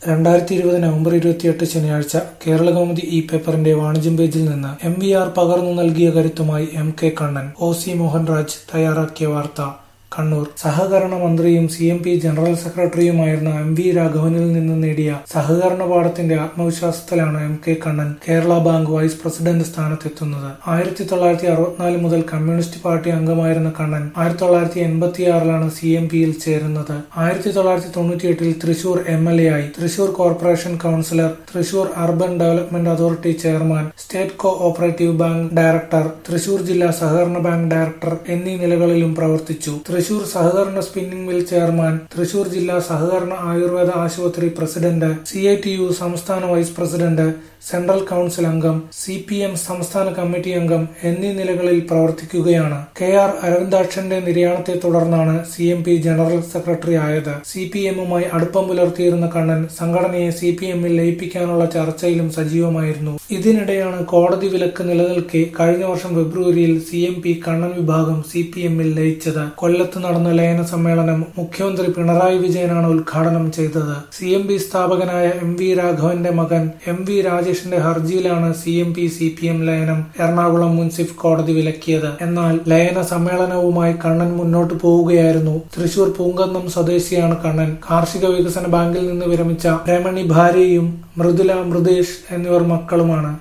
രണ്ടായിരത്തി ഇരുപത് നവംബർ ഇരുപത്തിയെട്ട് ശനിയാഴ്ച കേരളകൗമുദി ഇ പേപ്പറിന്റെ വാണിജ്യം പേജിൽ നിന്ന് എം വി ആർ പകർന്നു നൽകിയ കരുത്തുമായി M K Kannan O C Mohanraj തയ്യാറാക്കിയ വാർത്ത കണ്ണൂർ സഹകരണ മന്ത്രിയും സി എം പി ജനറൽ സെക്രട്ടറിയുമായിരുന്ന എം വി രാഘവനിൽ നിന്ന് നേടിയ സഹകരണ പാഠത്തിന്റെ ആത്മവിശ്വാസത്തിലാണ് M K Kannan Kerala bank vice president സ്ഥാനത്തെത്തുന്നത് ആയിരത്തി തൊള്ളായിരത്തി അറുപത്തിനാല് മുതൽ കമ്മ്യൂണിസ്റ്റ് പാർട്ടി അംഗമായിരുന്ന കണ്ണൻ ആയിരത്തി തൊള്ളായിരത്തി എൺപത്തിയാറിലാണ് സി എം പിയിൽ ചേരുന്നത് ആയിരത്തി തൊള്ളായിരത്തി തൊണ്ണൂറ്റിയെട്ടിൽ തൃശൂർ എം എൽ എ ആയി Thrissur corporation councillor Thrissur urban development authority chairman state co operative bank director Thrissur ജില്ലാ സഹകരണ ബാങ്ക് ഡയറക്ടർ എന്നീ നിലകളിലും പ്രവർത്തിച്ചു തൃശൂർ സഹകരണ സ്പിന്നിംഗ് മിൽ ചെയർമാൻ തൃശൂർ ജില്ലാ സഹകരണ ആയുർവേദ ആശുപത്രി president C I T U സംസ്ഥാന വൈസ് പ്രസിഡന്റ് സെൻട്രൽ കൌൺസിൽ അംഗം സി പി എം സംസ്ഥാന കമ്മിറ്റി അംഗം എന്നീ നിലകളിൽ പ്രവർത്തിക്കുകയാണ് കെ ആർ അരവിന്ദാക്ഷന്റെ നിര്യാണത്തെ തുടർന്നാണ് C M P general secretary ആയത് സി പി എമ്മുമായി അടുപ്പം പുലർത്തിയിരുന്ന കണ്ണൻ സംഘടനയെ സി പി എമ്മിൽ ലയിപ്പിക്കാനുള്ള ചർച്ചയിലും സജീവമായിരുന്നു ഇതിനിടെയാണ് കോടതി വിലക്ക് നിലനിൽക്കെ കഴിഞ്ഞ വർഷം ഫെബ്രുവരിയിൽ സി എം പി കണ്ണൻ വിഭാഗം സി പി എമ്മിൽ ലയിച്ചത് കൊല്ലത്ത് നടന്ന ലയന സമ്മേളനം മുഖ്യമന്ത്രി പിണറായി വിജയനാണ് ഉദ്ഘാടനം ചെയ്തത് സി എം പി സ്ഥാപകനായ എം വി രാഘവന്റെ മകൻ എം വി രാജേഷിന്റെ ഹർജിയിലാണ് C M P C P M ലയനം എറണാകുളം മുൻസിഫ് കോടതി വിലക്കിയത് എന്നാൽ ലയന സമ്മേളനവുമായി കണ്ണൻ മുന്നോട്ട് പോവുകയായിരുന്നു തൃശൂർ പൂങ്കന്നം സ്വദേശിയാണ് കണ്ണൻ കാർഷിക വികസന ബാങ്കിൽ നിന്ന് വിരമിച്ച രമണി ഭാര്യയും മൃദുല മൃദേഷ് എന്നിവർ മക്കളുമാണ്